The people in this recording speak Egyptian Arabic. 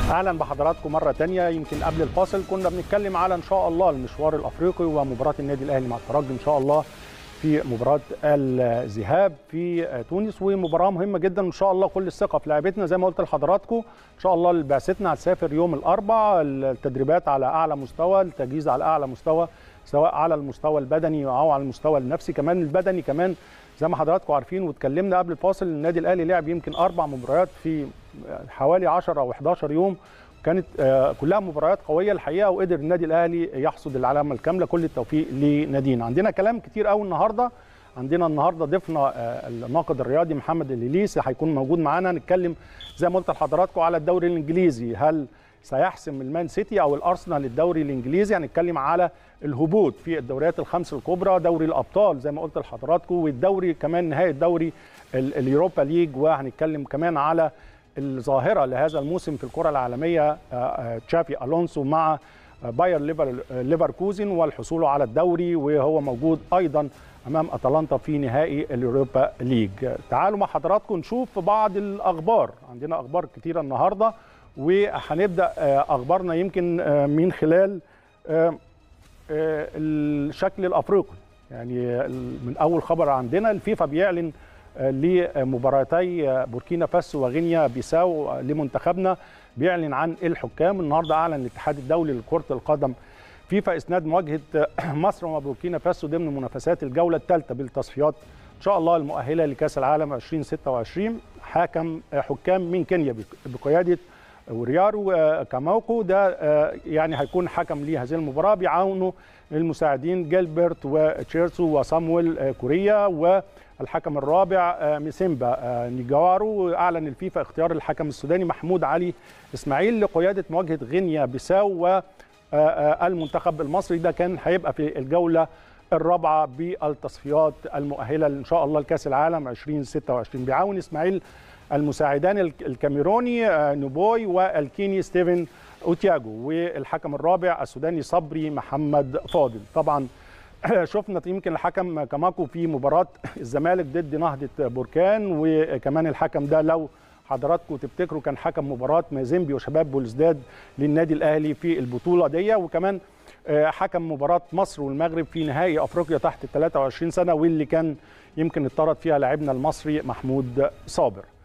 اهلا بحضراتكم مره تانية يمكن قبل الفاصل كنا بنتكلم على ان شاء الله المشوار الافريقي ومباراه النادي الاهلي مع الترجي ان شاء الله في مباراه الذهاب في تونس ومباراه مهمه جدا ان شاء الله كل الثقه في لاعبتنا زي ما قلت لحضراتكم ان شاء الله بعثتنا هتسافر يوم الاربعاء التدريبات على اعلى مستوى التجهيز على اعلى مستوى سواء على المستوى البدني او على المستوى النفسي كمان البدني كمان زي ما حضراتكم عارفين واتكلمنا قبل الفاصل النادي الاهلي لعب يمكن اربع مباريات في حوالي 10 او 11 يوم كانت كلها مباريات قويه الحقيقه وقدر النادي الاهلي يحصد العلامه الكامله كل التوفيق لنادينا عندنا كلام كتير قوي النهارده عندنا النهارده ضيفنا الناقد الرياضي محمد الليليسي هيكون موجود معانا نتكلم زي ما قلت لحضراتكم على الدوري الانجليزي هل سيحسم المان سيتي او الارسنال الدوري الانجليزي هنتكلم على الهبوط في الدوريات الخمس الكبرى دوري الابطال زي ما قلت لحضراتكم والدوري كمان نهائي الدوري اليوروبا ليج وهنتكلم كمان على الظاهره لهذا الموسم في الكره العالميه تشافي الونسو مع باير ليفركوزن والحصول على الدوري وهو موجود ايضا امام اتلانتا في نهائي اليوروبا ليج تعالوا مع حضراتكم نشوف بعض الاخبار عندنا اخبار كتيره النهارده وهنبدا اخبارنا يمكن من خلال الشكل الافريقي يعني من اول خبر عندنا الفيفا بيعلن لمباراتي بوركينا فاسو وغينيا بيساو لمنتخبنا بيعلن عن الحكام النهارده اعلن الاتحاد الدولي لكره القدم فيفا اسناد مواجهه مصر وبوركينا فاسو ضمن منافسات الجوله الثالثه بالتصفيات ان شاء الله المؤهله لكاس العالم 2026 حكم حكام من كينيا بقياده وريارو كاماوكو ده يعني هيكون حكم لهذه المباراه بيعاونوا المساعدين جيلبرت وتشيرسو وصامويل كوريا والحكم الرابع ميسيمبا نيجارو اعلن الفيفا اختيار الحكم السوداني محمود علي اسماعيل لقياده مواجهه غينيا بيساو والمنتخب المصري ده كان هيبقى في الجوله الرابعه بالتصفيات المؤهله ان شاء الله لكاس العالم 2026 بيعاون اسماعيل المساعدان الكاميروني نوبوي والكيني ستيفن اوتياجو والحكم الرابع السوداني صبري محمد فاضل طبعا شفنا يمكن الحكم كاماكو في مباراه الزمالك ضد نهضه بركان وكمان الحكم ده لو حضراتكم تفتكروا كان حكم مباراه مازيمبي وشباب بولزداد للنادي الاهلي في البطوله دي وكمان حكم مباراه مصر والمغرب في نهائي افريقيا تحت ال 23 سنه واللي كان يمكن اتطرد فيها لاعبنا المصري محمود صابر